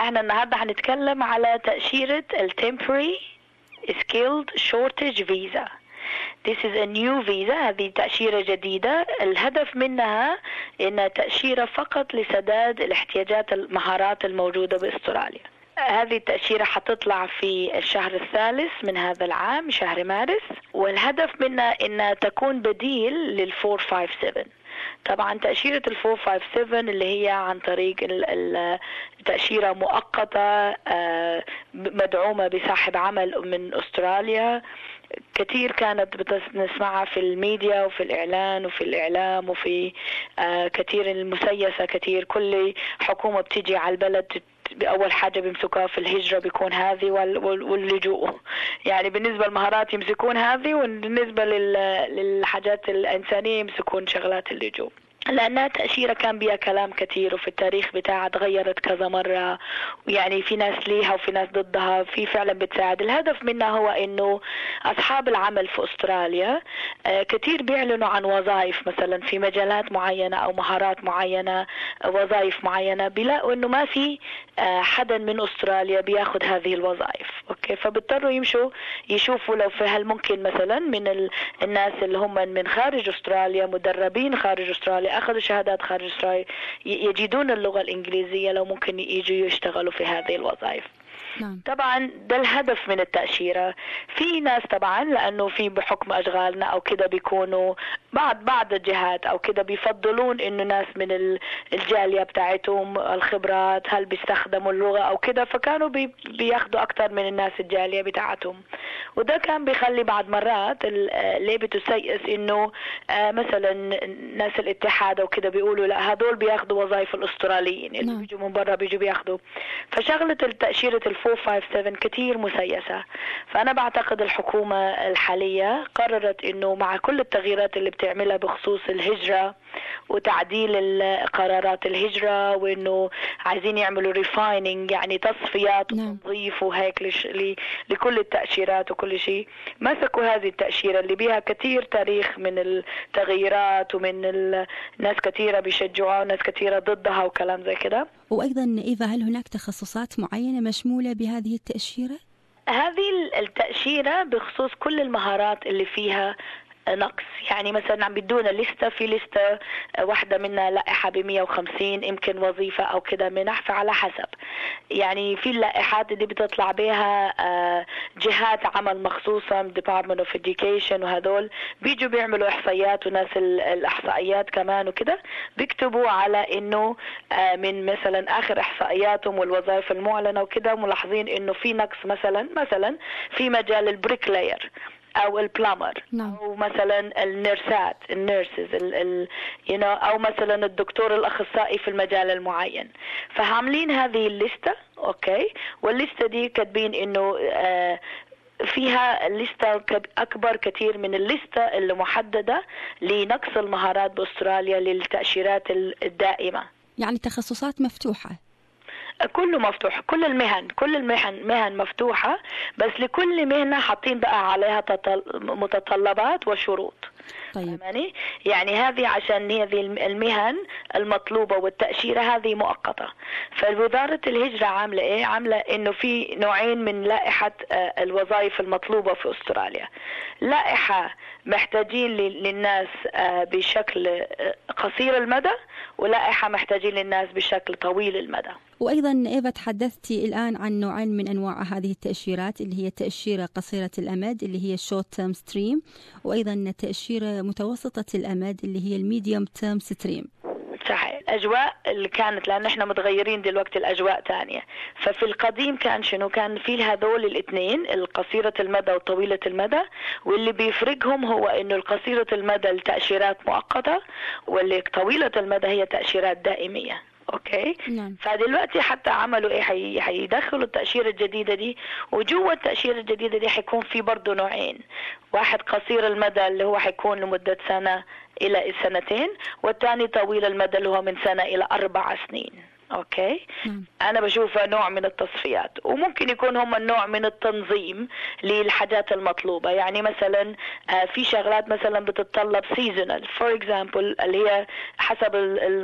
احنا النهارده هنتكلم على تأشيرة التمبري skilled shortage visa This is a new visa هذه تأشيرة جديدة الهدف منها إنها تأشيرة فقط لسداد الاحتياجات المهارات الموجودة بأستراليا هذه التأشيرة حتطلع في الشهر الثالث من هذا العام شهر مارس والهدف منها إنها تكون بديل لل 457 طبعا تأشيرة ال 457 اللي هي عن طريق التأشيرة مؤقتة آه، مدعومة بصاحب عمل من أستراليا كثير كانت نسمعها في الميديا وفي الإعلان وفي الإعلام وفي آه، كثير المسيسة كثير كل حكومة بتيجي على البلد بأول حاجة بيمسكوها في الهجرة بيكون هذه واللجوء يعني بالنسبة للمهارات يمسكون هذه وبالنسبة للحاجات الإنسانية يمسكون شغلات اللجوء لأنها تأشيرة كان بها كلام كثير وفي التاريخ بتاعها تغيرت كذا مرة ويعني في ناس ليها وفي ناس ضدها في فعلا بتساعد الهدف منها هو إنه أصحاب العمل في أستراليا آه، كثير بيعلنوا عن وظائف مثلا في مجالات معينة أو مهارات معينة وظائف معينة بيلاقوا إنه ما في آه، حدا من أستراليا بياخذ هذه الوظائف أوكي فبيضطروا يمشوا يشوفوا لو في هل ممكن مثلا من الناس اللي هم من خارج أستراليا مدربين خارج أستراليا أخذوا شهادات خارج إسرائيل يجدون اللغة الإنجليزية لو ممكن يجوا يشتغلوا في هذه الوظائف نعم. طبعا ده الهدف من التأشيرة في ناس طبعا لأنه في بحكم أشغالنا أو كده بيكونوا بعض بعض الجهات أو كده بيفضلون إنه ناس من الجالية بتاعتهم الخبرات هل بيستخدموا اللغة أو كده فكانوا بي بياخدوا أكثر من الناس الجالية بتاعتهم وده كان بيخلي بعض مرات ليه بتسيئس إنه آه، مثلا ناس الاتحاد أو كده بيقولوا لا هدول بياخدوا وظائف الأستراليين اللي نعم. بيجوا من برا بيجوا بياخدوا فشغلة التأشيرة 457 كثير مسيسة فأنا بعتقد الحكومة الحالية قررت أنه مع كل التغييرات اللي بتعملها بخصوص الهجرة وتعديل قرارات الهجرة وانه عايزين يعملوا ريفايننج يعني تصفيات نعم. وتنظيف وهيك لش... لكل التأشيرات وكل شيء مسكوا هذه التأشيرة اللي بها كثير تاريخ من التغييرات ومن ال... ناس كثيرة بيشجعوها وناس كثيرة ضدها وكلام زي كده وأيضا إيفا هل هناك تخصصات معينة مشمولة بهذه التأشيرة؟ هذه التأشيرة بخصوص كل المهارات اللي فيها نقص يعني مثلا عم بدونا لستة في لستة واحدة منها لائحة ب 150 يمكن وظيفة أو كده منح فعلى حسب يعني في اللائحات اللي بتطلع بها آه، جهات عمل مخصوصة Department of Education وهذول بيجوا بيعملوا إحصائيات وناس الإحصائيات كمان وكده بيكتبوا على إنه آه، من مثلا آخر إحصائياتهم والوظائف المعلنة وكده ملاحظين إنه في نقص مثلا مثلا في مجال البريك لاير او البلامر نعم. او مثلا النيرسات النيرسز ال ال you know, او مثلا الدكتور الاخصائي في المجال المعين فعاملين هذه الليسته اوكي والليسته دي كاتبين انه آه فيها لستة أكبر كثير من اللستة اللي محددة لنقص المهارات بأستراليا للتأشيرات الدائمة يعني تخصصات مفتوحة كله مفتوح كل المهن كل المهن مهن مفتوحة بس لكل مهنة حاطين بقى عليها متطلبات وشروط طيب يعني يعني هذه عشان هذه المهن المطلوبة والتأشيرة هذه مؤقتة فوزارة الهجرة عاملة ايه عاملة انه في نوعين من لائحة آه، الوظائف المطلوبة في استراليا لائحة محتاجين للناس آه، بشكل آه، قصير المدى ولائحة محتاجين للناس بشكل طويل المدى وأيضا إيفا تحدثتي الآن عن نوعين من أنواع هذه التأشيرات اللي هي تأشيرة قصيرة الأمد اللي هي شورت تيرم ستريم وأيضا تأشيرة متوسطة الأمد اللي هي الميديوم تيرم ستريم صحيح الاجواء اللي كانت لان احنا متغيرين دلوقتي الاجواء ثانيه ففي القديم كان شنو كان في هذول الاثنين القصيره المدى وطويله المدى واللي بيفرقهم هو انه القصيره المدى التاشيرات مؤقته واللي طويله المدى هي تاشيرات دائميه اوكي نعم. فدلوقتي حتى عملوا ايه حي... حيدخلوا التاشيره الجديده دي وجوا التاشيره الجديده دي حيكون في برضه نوعين واحد قصير المدى اللي هو حيكون لمده سنه الى سنتين والثاني طويل المدى اللي هو من سنه الى اربع سنين اوكي نعم. انا بشوفها نوع من التصفيات وممكن يكون هم النوع من التنظيم للحاجات المطلوبه يعني مثلا آه، في شغلات مثلا بتتطلب سيزونال فور اكزامبل اللي هي حسب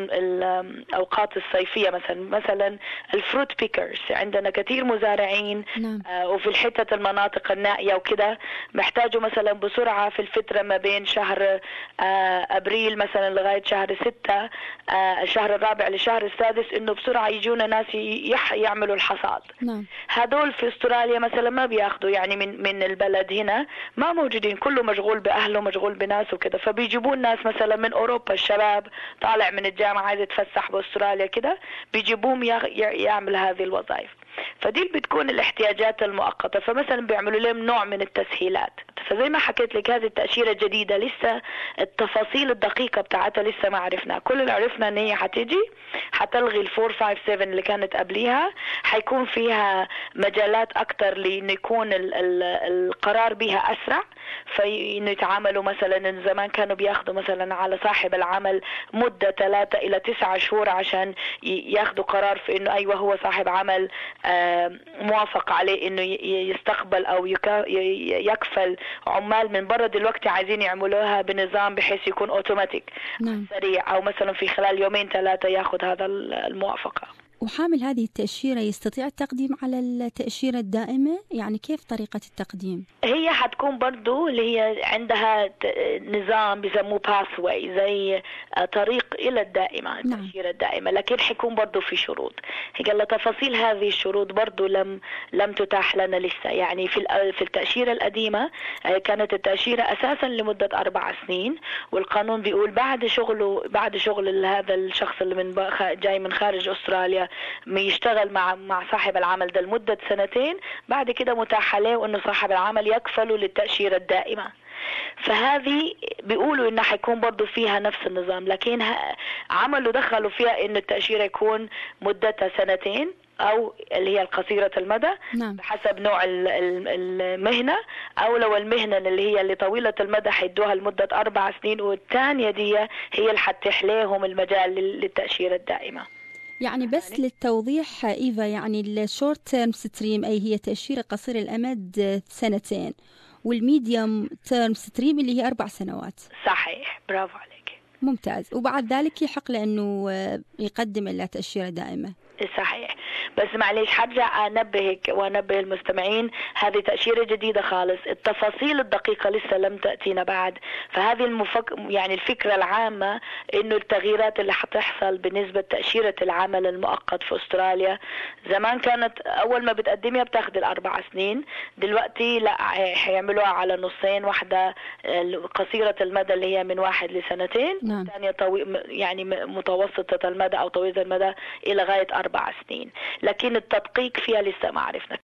الاوقات الصيفيه مثلا مثلا الفروت بيكرز عندنا كثير مزارعين نعم. آه، وفي الحتت المناطق النائيه وكده محتاجوا مثلا بسرعه في الفتره ما بين شهر آه، ابريل مثلا لغايه شهر ستة الشهر الرابع للشهر السادس انه بسرعه يجونا ناس يح يعملوا الحصاد نعم. هذول في استراليا مثلا ما بياخذوا يعني من من البلد هنا ما موجودين كله مشغول باهله مشغول بناس وكذا فبيجيبون ناس مثلا من اوروبا الشباب طالع من الجامعه عايز يتفسح باستراليا كده بيجيبوهم يعمل هذه الوظائف فدي بتكون الاحتياجات المؤقتة فمثلا بيعملوا لهم نوع من التسهيلات فزي ما حكيت لك هذه التأشيرة جديدة لسه التفاصيل الدقيقة بتاعتها لسه ما عرفنا كل اللي عرفنا ان هي حتيجي حتلغي ال 457 اللي كانت قبليها حيكون فيها مجالات اكثر لانه يكون ال ال القرار بها اسرع فانه يتعاملوا مثلا زمان كانوا بياخذوا مثلا على صاحب العمل مدة ثلاثة الى تسعة شهور عشان ياخذوا قرار في انه ايوه هو صاحب عمل موافق عليه انه يستقبل او يكفل عمال من برا دلوقتي عايزين يعملوها بنظام بحيث يكون اوتوماتيك نعم. سريع او مثلا في خلال يومين ثلاثه ياخذ هذا الموافقه وحامل هذه التأشيرة يستطيع التقديم على التأشيرة الدائمة يعني كيف طريقة التقديم هي حتكون برضو اللي هي عندها نظام بيسموه باثواي زي طريق إلى الدائمة نعم. التأشيرة الدائمة لكن حيكون برضو في شروط هي تفاصيل هذه الشروط برضو لم لم تتاح لنا لسه يعني في في التأشيرة القديمة آه، كانت التأشيرة أساسا لمدة أربع سنين والقانون بيقول بعد شغله بعد شغل هذا الشخص اللي من جاي من خارج أستراليا يشتغل مع مع صاحب العمل ده لمده سنتين بعد كده متاح له انه صاحب العمل يكفله للتاشيره الدائمه فهذه بيقولوا انها حيكون برضه فيها نفس النظام لكن عملوا دخلوا فيها ان التاشيره يكون مدتها سنتين او اللي هي القصيره المدى نعم. بحسب نوع المهنه او لو المهنه اللي هي اللي طويله المدى حيدوها لمده اربع سنين والثانيه دي هي اللي حتح لهم المجال للتاشيره الدائمه يعني بس للتوضيح إيفا يعني الشورت تيرم ستريم أي هي تأشيرة قصير الأمد سنتين والميديوم تيرم ستريم اللي هي أربع سنوات صحيح برافو عليك ممتاز وبعد ذلك يحق له أنه يقدم إلا تأشيرة دائمة صحيح بس معلش حرجع انبهك وانبه المستمعين هذه تاشيره جديده خالص التفاصيل الدقيقه لسه لم تاتينا بعد فهذه المفك... يعني الفكره العامه انه التغييرات اللي حتحصل بالنسبه لتاشيره العمل المؤقت في استراليا زمان كانت اول ما بتقدميها بتاخذ الاربع سنين دلوقتي لا حيعملوها على نصين واحده قصيره المدى اللي هي من واحد لسنتين نعم. الثانيه طوي... يعني متوسطه المدى او طويله المدى الى غايه اربع سنين لكن التدقيق فيها لسه ما عرفنا